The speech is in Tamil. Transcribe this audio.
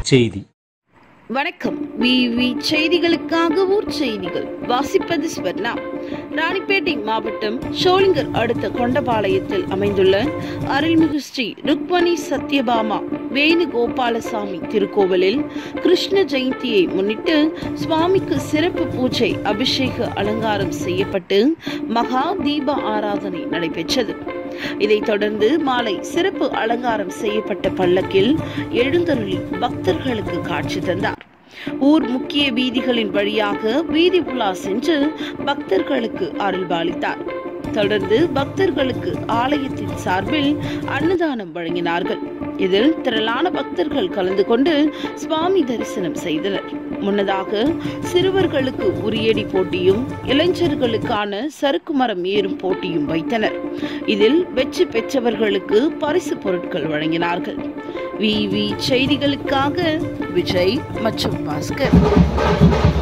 செய்தி வணக்கம் விவி செய்திகளுக்காக ஊர் செய்திகள் வாசிப்பது ஸ்வர்ணா ராணிப்பேட்டை மாவட்டம் ஷோலிங்கர் அடுத்த கொண்டபாளையத்தில் அமைந்துள்ள அருள்மிகு ஸ்ரீ ருக்மணி சத்யபாமா வேணுகோபாலசாமி திருக்கோவிலில் கிருஷ்ண ஜெயந்தியை முன்னிட்டு சுவாமிக்கு சிறப்பு பூஜை அபிஷேக அலங்காரம் செய்யப்பட்டு மகா தீப ஆராதனை நடைபெற்றது இதைத் தொடர்ந்து மாலை சிறப்பு அலங்காரம் செய்யப்பட்ட பல்லக்கில் எழுந்தருளி பக்தர்களுக்கு காட்சி தந்தார் ஊர் முக்கிய வீதிகளின் வழியாக வீதி உலா சென்று பக்தர்களுக்கு அருள்பாலித்தார் தொடர்ந்து பக்தர்களுக்கு ஆலயத்தின் சார்பில் அன்னதானம் வழங்கினார்கள் இதில் திரளான பக்தர்கள் கலந்து கொண்டு சுவாமி தரிசனம் செய்தனர் முன்னதாக சிறுவர்களுக்கு உரியடி போட்டியும் இளைஞர்களுக்கான சறுக்கு மரம் ஏறும் போட்டியும் வைத்தனர் இதில் வெற்றி பெற்றவர்களுக்கு பரிசு பொருட்கள் வழங்கினார்கள் விவி செய்திகளுக்காக விஜய் மற்றும் பாஸ்கர்